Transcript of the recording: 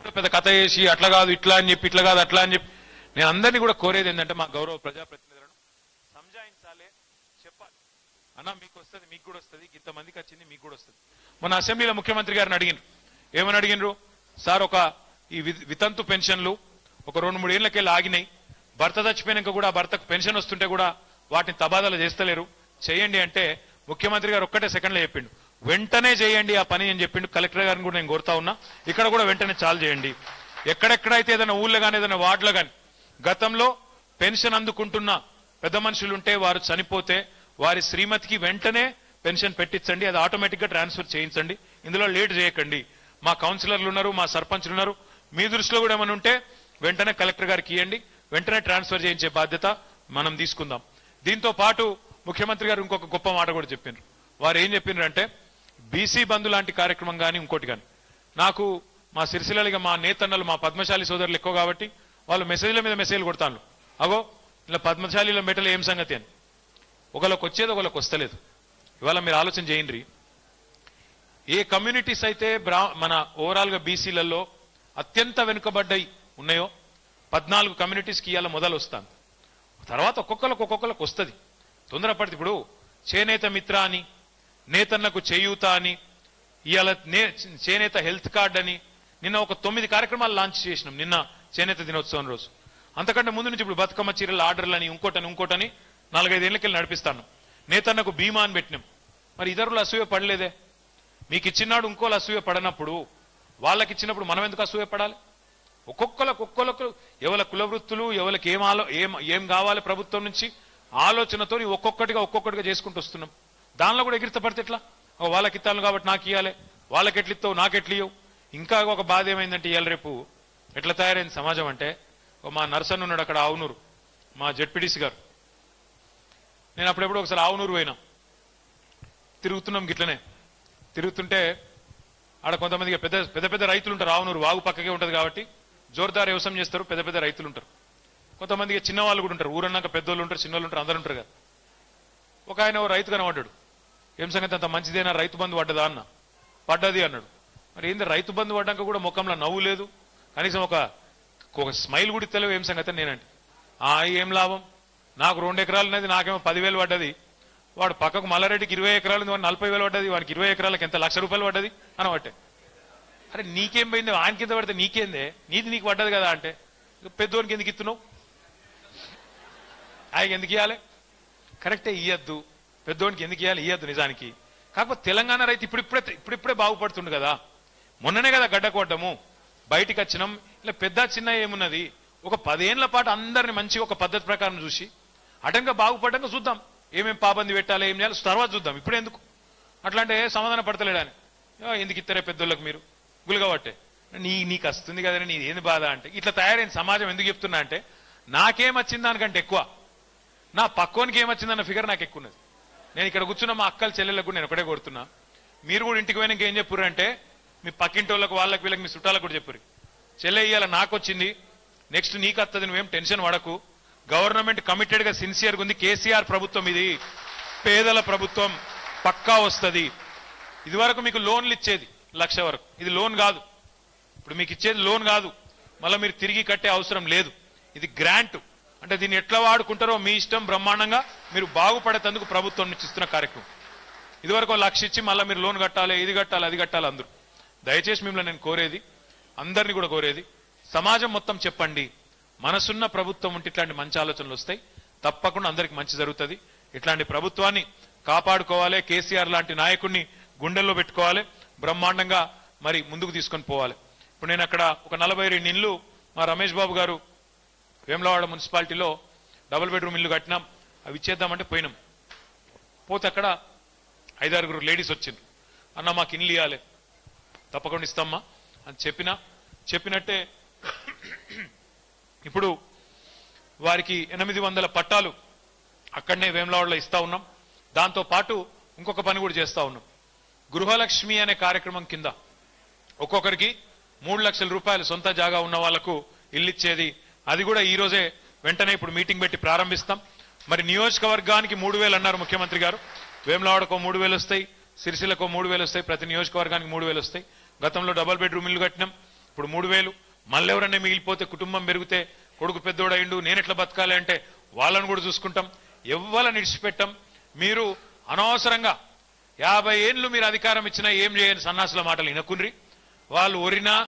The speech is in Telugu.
పెద్ద కథ చేసి అట్లా కాదు ఇట్లా అని చెప్పి ఇట్లా కాదు అట్లా అని చెప్పి నేను అందరినీ కూడా కోరేది ఏంటంటే మా గౌరవ ప్రజాప్రతినిధులను సంజాయించాలి చెప్పాలి అన్న మీకు వస్తుంది మీకు కూడా వస్తుంది ఇంతమందికి వచ్చింది మీకు కూడా వస్తుంది మొన్న అసెంబ్లీలో ముఖ్యమంత్రి గారిని అడిగినారు ఏమని అడిగినరు సార్ ఒక ఈ వి- వితంతు పెన్షన్లు ఒక రెండు మూడు ఏళ్ళకెళ్ళి ఆగినాయి భర్త చచ్చిపోయినాక కూడా ఆ భర్తకు పెన్షన్ వస్తుంటే కూడా వాటిని తబాదాలు చేస్తలేరు చేయండి అంటే ముఖ్యమంత్రి గారు ఒక్కటే సెకండ్లో చెప్పిండు వెంటనే చేయండి ఆ పని అని చెప్పిండు కలెక్టర్ గారిని కూడా నేను కోరుతా ఉన్నా ఇక్కడ కూడా వెంటనే చాలు చేయండి ఎక్కడెక్కడైతే ఏదైనా ఊళ్ళో కానీ ఏదైనా వార్డులో కానీ గతంలో పెన్షన్ అందుకుంటున్న పెద్ద మనుషులు ఉంటే వారు చనిపోతే వారి శ్రీమతికి వెంటనే పెన్షన్ పెట్టించండి అది ఆటోమేటిక్ గా ట్రాన్స్ఫర్ చేయించండి ఇందులో లేట్ చేయకండి మా కౌన్సిలర్లు ఉన్నారు మా సర్పంచ్లు ఉన్నారు మీ దృష్టిలో కూడా ఏమైనా ఉంటే వెంటనే కలెక్టర్ గారికి ఇవ్వండి వెంటనే ట్రాన్స్ఫర్ చేయించే బాధ్యత మనం తీసుకుందాం దీంతో పాటు ముఖ్యమంత్రి గారు ఇంకొక గొప్ప మాట కూడా చెప్పినారు వారు ఏం చెప్పినారంటే బీసీ బంధు లాంటి కార్యక్రమం కానీ ఇంకోటి కానీ నాకు మా సిరిసిల్లలుగా మా నేతన్నలు మా పద్మశాలి సోదరులు ఎక్కువ కాబట్టి వాళ్ళు మెసేజ్ల మీద మెసేజ్లు కొడతాను అగో ఇలా పద్మశాలిలో మెటలు ఏం సంగతి అని ఒకళ్ళకి వచ్చేది ఒకళ్ళకి వస్తలేదు ఇవాళ మీరు ఆలోచన చేయండి ఏ కమ్యూనిటీస్ అయితే బ్రా మన ఓవరాల్ గా బీసీలలో అత్యంత వెనుకబడ్డాయి ఉన్నాయో పద్నాలుగు కమ్యూనిటీస్కి ఇవాళ మొదలు వస్తాను తర్వాత ఒక్కొక్కరికి ఒక్కొక్కరికి వస్తుంది తొందరపడితే ఇప్పుడు చేనేత మిత్ర అని నేతన్నకు చేయూత అని ఇవాళ నే చేనేత హెల్త్ కార్డ్ అని నిన్న ఒక తొమ్మిది కార్యక్రమాలు లాంచ్ చేసినాం నిన్న చేనేత దినోత్సవం రోజు అంతకంటే ముందు నుంచి ఇప్పుడు బతుకమ్మ చీరల ఆర్డర్లు అని ఇంకోటని ఇంకోటని నాలుగైదేళ్లకెళ్ళి నడిపిస్తాను నేతన్నకు బీమా అని పెట్టినాం మరి ఇతరులు అసూయ పడలేదే మీకు ఇచ్చినాడు ఇంకోళ్ళు అసూయ పడనప్పుడు వాళ్ళకి ఇచ్చినప్పుడు మనం ఎందుకు అసూయ పడాలి ఒక్కొక్కరికి ఒక్కొక్కరు ఎవరి కుల వృత్తులు ఎవరికి ఏం ఆలో ఏం ఏం కావాలి ప్రభుత్వం నుంచి ఆలోచనతో ఒక్కొక్కటిగా ఒక్కొక్కటిగా చేసుకుంటూ వస్తున్నాం దానిలో కూడా ఎగిరిత పడితే ఎట్లా ఓ వాళ్ళకి ఇస్తాను కాబట్టి నాకు ఇవ్వాలి వాళ్ళకి ఎట్లా ఇస్తావు నాకు ఎట్లా ఇవ్వవు ఇంకా ఒక బాధ ఏమైందంటే ఇవాళ రేపు ఎట్లా తయారైంది సమాజం అంటే ఓ మా నర్సన్ ఉన్నాడు అక్కడ ఆవునూరు మా జడ్పీడీసీ గారు నేను అప్పుడెప్పుడు ఒకసారి ఆవునూరు పోయినా తిరుగుతున్నాం గిట్లనే తిరుగుతుంటే ఆడ కొంతమంది పెద్ద పెద్ద పెద్ద రైతులు ఉంటారు ఆవునూరు వాగు పక్కకే ఉంటది కాబట్టి జోర్దార్ వ్యవసాయం చేస్తారు పెద్ద పెద్ద రైతులు ఉంటారు కొంతమంది చిన్న వాళ్ళు కూడా ఉంటారు ఊరన్నాక పెద్దోళ్ళు ఉంటారు చిన్నోళ్ళు ఉంటారు అందరు ఉంటారు కదా ఒక ఆయన ఓ రైతు కనబడ్డాడు ఏం సంగతి అంత మంచిదేనా రైతు బంధు పడ్డదా అన్న పడ్డది అన్నాడు మరి ఏంది రైతు బంధు పడ్డాక కూడా ముఖంలో నవ్వు లేదు కనీసం ఒక ఒక స్మైల్ కూడా తెలియదు ఏం సంగతి అని నేనండి ఆ ఏం లాభం నాకు రెండు ఎకరాలు ఉన్నది నాకేమో పదివేలు పడ్డది వాడు పక్కకు మల్లారెడ్డికి ఇరవై ఎకరాలు ఉంది వాడికి నలభై వేలు పడ్డది వాడికి ఇరవై ఎకరాలకు ఎంత లక్ష రూపాయలు పడ్డది అనబట్టే అరే నీకేం పోయింది ఆయన కింద పడితే నీకేందే నీది నీకు పడ్డది కదా అంటే ఇక పెద్దోనికి ఎందుకు ఇస్తున్నావు ఆయనకి ఎందుకు ఇవ్వాలి కరెక్టే ఇయ్యద్దు పెద్దోనికి ఎందుకు ఇవ్వాలి ఇయ్యద్దు నిజానికి కాకపోతే తెలంగాణ రైతు ఇప్పుడిప్పుడే ఇప్పుడిప్పుడే బాగుపడుతుండు కదా మొన్ననే కదా గడ్డ కొట్టము బయటికి వచ్చినాం ఇలా పెద్ద చిన్న ఏమున్నది ఒక పదేళ్ల పాటు అందరిని మంచిగా ఒక పద్ధతి ప్రకారం చూసి అటంగా బాగుపడ్డాక చూద్దాం ఏమేం పాబంది పెట్టాలి ఏం చేయాలి తర్వాత చూద్దాం ఇప్పుడు ఎందుకు అట్లాంటే సమాధానం పడతలేడని "ఆ, ఎందుకు ఇస్తారే పెద్దోళ్ళకి మీరు గులిగబట్టే నీ నీకు వస్తుంది కదని నీ ఏంది బాధ అంటే ఇట్లా తయారైన సమాజం ఎందుకు చెప్తున్నా అంటే నాకేం వచ్చింది దానికంటే ఎక్కువ నా పక్కోనికి ఏమొచ్చిందన్న ఫిగర్ నాకు ఎక్కువ ఉన్నది నేను ఇక్కడ కూర్చున్న మా అక్కల చెల్లెళ్ళకు కూడా నేను ఒకటే కొడుతున్నా మీరు కూడా ఇంటికి పోయినాక ఏం చెప్పుర్రు అంటే మీ పక్కింటి వాళ్ళకి వాళ్ళకి వీళ్ళకి మీ చుట్టాలకు కూడా చెప్పుర్రు చెల్లె ఇయ్యాల నాకు వచ్చింది నెక్స్ట్ నీకు వస్తుంది నువ్వేం టెన్షన్ పడకు గవర్నమెంట్ కమిటెడ్ గా సిన్సియర్గా ఉంది కేసీఆర్ ప్రభుత్వం ఇది పేదల ప్రభుత్వం పక్కా వస్తుంది ఇదివరకు మీకు లోన్లు ఇచ్చేది లక్ష వరకు ఇది లోన్ కాదు ఇప్పుడు మీకు ఇచ్చేది లోన్ కాదు మళ్ళీ మీరు తిరిగి కట్టే అవసరం లేదు ఇది గ్రాంట్ అంటే దీన్ని ఎట్లా వాడుకుంటారో మీ ఇష్టం బ్రహ్మాండంగా మీరు బాగుపడేందుకు ప్రభుత్వం నుంచి ఇస్తున్న కార్యక్రమం ఇదివరకు ఓ లక్ష ఇచ్చి మళ్ళీ మీరు లోన్ కట్టాలి ఇది కట్టాలి అది కట్టాలి అందరూ దయచేసి మిమ్మల్ని నేను కోరేది అందరినీ కూడా కోరేది సమాజం మొత్తం చెప్పండి మనసున్న ప్రభుత్వం ఉంటే ఇట్లాంటి మంచి ఆలోచనలు వస్తాయి తప్పకుండా అందరికి మంచి జరుగుతుంది ఇట్లాంటి ప్రభుత్వాన్ని కాపాడుకోవాలి కేసీఆర్ లాంటి నాయకుడిని గుండెల్లో పెట్టుకోవాలి బ్రహ్మాండంగా మరి ముందుకు తీసుకొని పోవాలి ఇప్పుడు నేను అక్కడ ఒక నలభై రెండు ఇల్లు మా రమేష్ బాబు గారు వేములవాడ మున్సిపాలిటీలో డబుల్ బెడ్రూమ్ ఇల్లు కట్టినాం అవి ఇచ్చేద్దామంటే పోయినాం పోతే అక్కడ ఐదారుగురు లేడీస్ వచ్చిండ్రు అన్న మాకు ఇల్లు ఇవ్వాలి తప్పకుండా ఇస్తామ్మా అని చెప్పినా చెప్పినట్టే ఇప్పుడు వారికి ఎనిమిది వందల పట్టాలు అక్కడనే వేములవాడలో ఇస్తా ఉన్నాం దాంతో పాటు ఇంకొక పని కూడా చేస్తా ఉన్నాం గృహలక్ష్మి అనే కార్యక్రమం కింద ఒక్కొక్కరికి మూడు లక్షల రూపాయలు సొంత జాగా ఉన్న వాళ్లకు ఇల్లు ఇచ్చేది అది కూడా ఈ రోజే వెంటనే ఇప్పుడు మీటింగ్ పెట్టి ప్రారంభిస్తాం మరి నియోజకవర్గానికి మూడు వేలు అన్నారు ముఖ్యమంత్రి గారు వేములవాడకో మూడు వేలు వస్తాయి సిరిసిల్లకో మూడు వేలు వస్తాయి ప్రతి నియోజకవర్గానికి మూడు వేలు వస్తాయి గతంలో డబల్ బెడ్రూమ్ ఇల్లు కట్టినాం ఇప్పుడు మూడు వేలు మళ్ళీ ఎవరన్నా మిగిలిపోతే కుటుంబం పెరిగితే కొడుకు పెద్దోడయిండు నేను ఎట్లా బతకాలి అంటే వాళ్ళని కూడా చూసుకుంటాం ఎవ్వరని ఇడిచిపెట్టాం మీరు అనవసరంగా యాభై ఏండ్లు మీరు అధికారం ఇచ్చినా ఏం చేయని సన్నాసుల మాటలు వినకుండ్రి వాళ్ళు ఒరినా